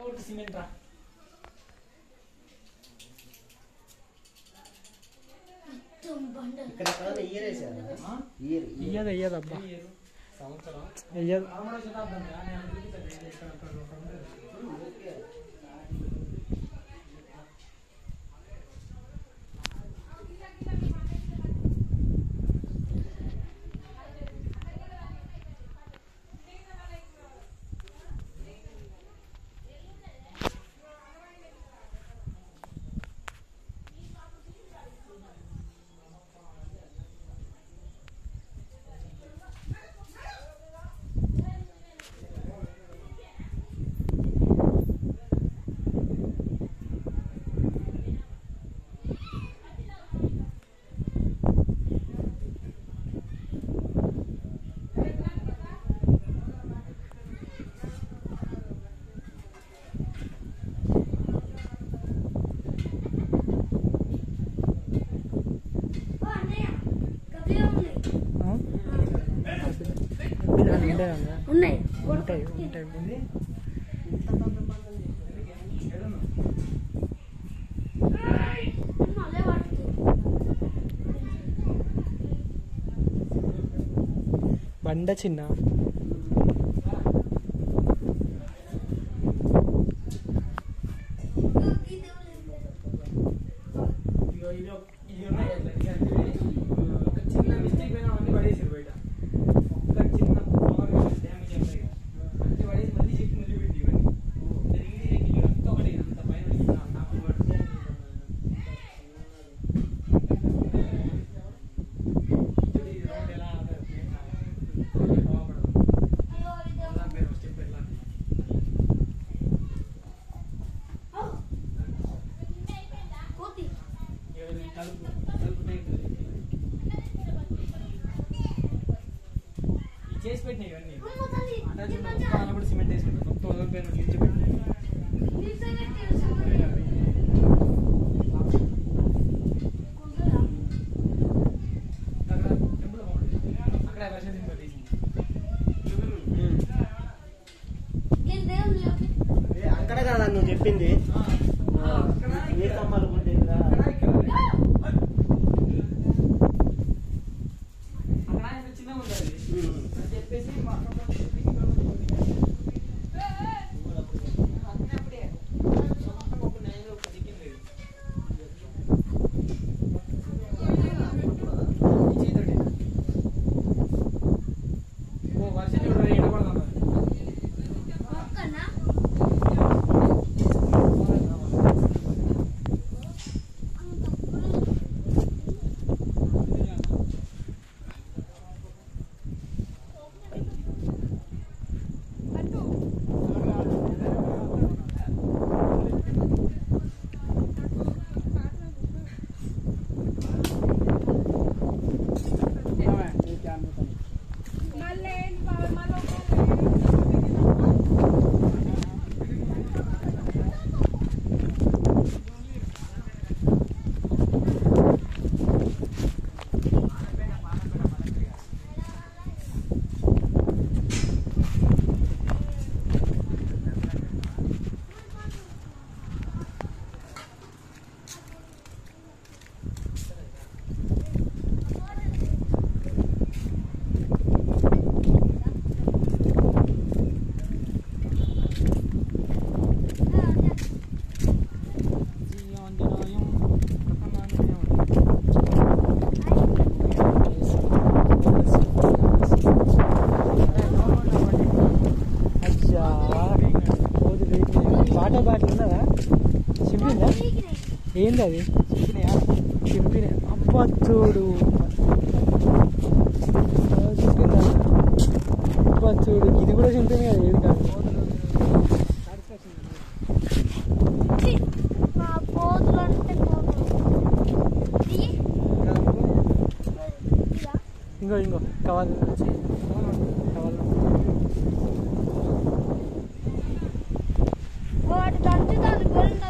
కొడుకు సిమెంట్ రా ఇక్కడ ఎక్కడైనా ఇయర్ వేసారా ఇయర్ ఇయ్యదు ఇయ్యదు అబ్బా ఏరు సంవత్సరం ఇయ్యదు పదమూడవ శతాబ్దం రా, నేను చూపిస్తాను, ఇది ఇక్కడ అక్కడ ఒక ఉంటుంది. ఆ? ఇది అది ఉండేదన్నా ఉన్నాయి ఉంటాయి ఉంటాయి ఏంది? ఏడున్నావు? అదే పడుతుంది బండ చిన్న ఇదిగో ఇది ఒక- ఇది ఉన్నాయి కదా, ఇది అంటే, ఒక చిన్న మిస్టేక్ పైన అన్ని పడేసారు బయట ఒక్క చిన్న పవర్ డ్యామేజ్ అవుతాయి కదా అన్ని పడేసి మళ్ళీ చెప్పి మళ్ళీ పెట్టి ఇవన్నీ జరిగింది ఇది అంతా ఒకటి అంత పైన పడింది. నా- నాకు పడితే చూడు, ఈ రోడ్ ఎలా ఆపేరు. బాగుపడదు. ఎలా పేరు స్టెప్ ఎట్లా కోతి ఏదైనా కలుపు కలుపు టైప్ ఈ చేసి పెట్టినాయి ఇవన్నీ అంటే చూడు, ఒక్క దాంట్లో కూడా సిమెంట్ వేసుకుంటారు మొత్తం వదిలిపోయిన నిలిచి పెట్టినాయి అక్కడ టెంపుల్ బాగుంటుంది అక్కడ వర్షం సింబల్ తీసింది ఏ, అక్కడ కాదా నువ్వు చెప్పింది ఆ, ఆ, అక్కడ ఏ స్తంభాలు కొట్టేదిరా అక్కడ ఇక్కడ అక్కడ ఆయన చిన్నగా ఉంది అది. అని చెప్పేసి మా అక్క వాళ్ళు చెప్పి ఇక్కడ ఉంది. అన్నీ అప్పుడే. మొత్తం ఒక నైన్ ఒక దిక్కింది ఇది. ఈ చేతితోటి. ఓ వర్షం చూడు ఎండ పడుతుంది అచ్చా వాటర్ బాటిల్ ఉన్నదా చింపిందా ఏంది అది చింపిన అబ్బా చూడు చింపిందా అబ్బా చూడు ఇది కూడా చింపింది కదా ఏది కాదు కోతులు అంటే కోతులు ఇయ్యి. ఇదా? ఇంకో ఇంకో కవర్ కవర్ వాటి దంచుతాను గోల్డ్